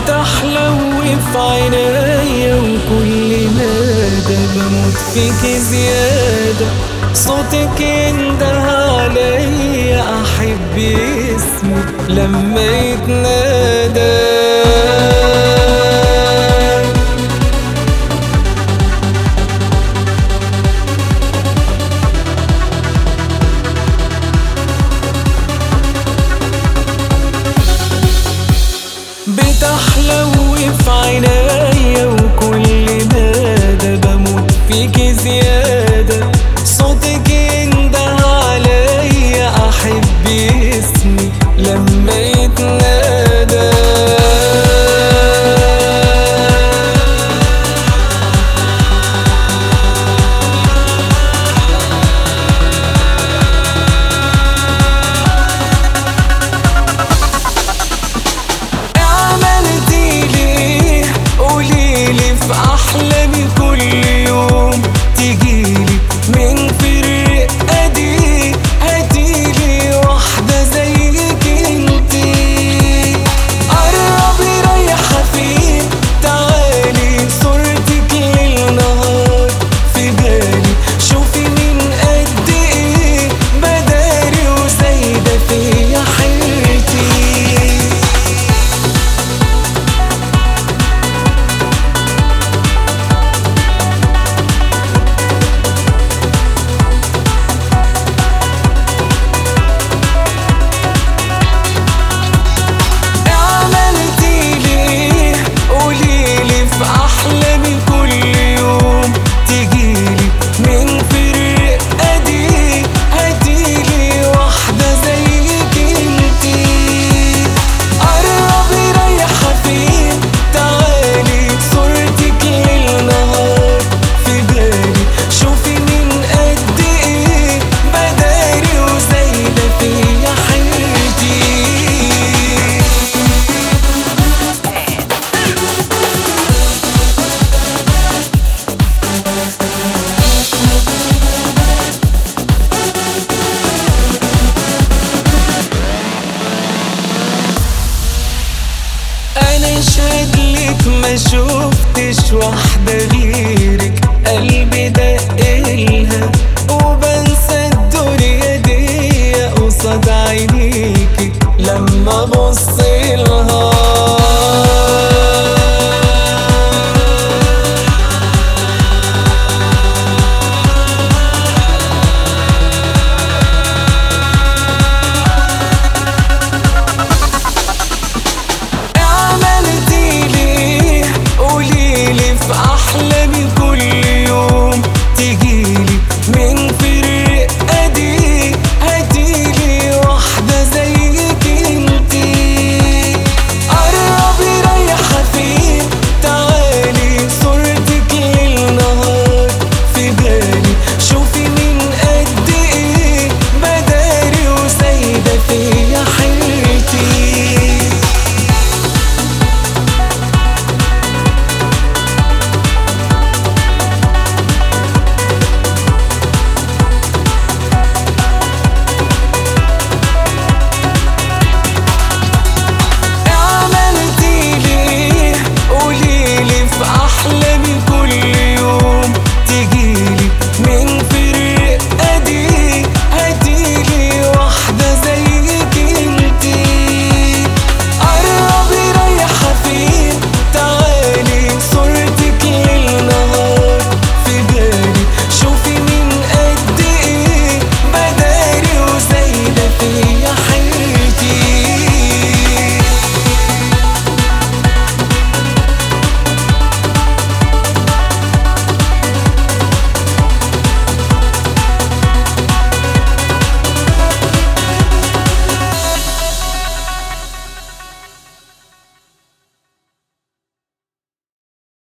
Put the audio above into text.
بتحلو في عينيا وكل مدى بموت فيك زيادة صوتك ينده عليا أحب اسمك لما يتنادى بتحلو في عينيا وكل مدى بموت فيك زيادة صوتك ينده عليا أحب اسمي لما يتنادى عملتي ليه قوليلي في احلامي كل يوم تجيلي من فرقة دي هاتيلي واحدة زيك انتي قربي رايحة فين تعالي صورتك للنهار في بالي شوفي من قد ايه بداري وزايدة فيا حيرتي عملتي ليه قوليلي في احلامي كل يوم تجيلي من فرقة دي هاتيلي واحدة زيك انتي قربي رايحة فين تعالي صورتك للنهار في بالي شوفي من قد ايه بداري وزايدة فيا حيرتي انا شادلك ما شفتش واحدة غيرك قلبي دقلها وبنسى الدنيا دي قصاد عينيكي لما ابص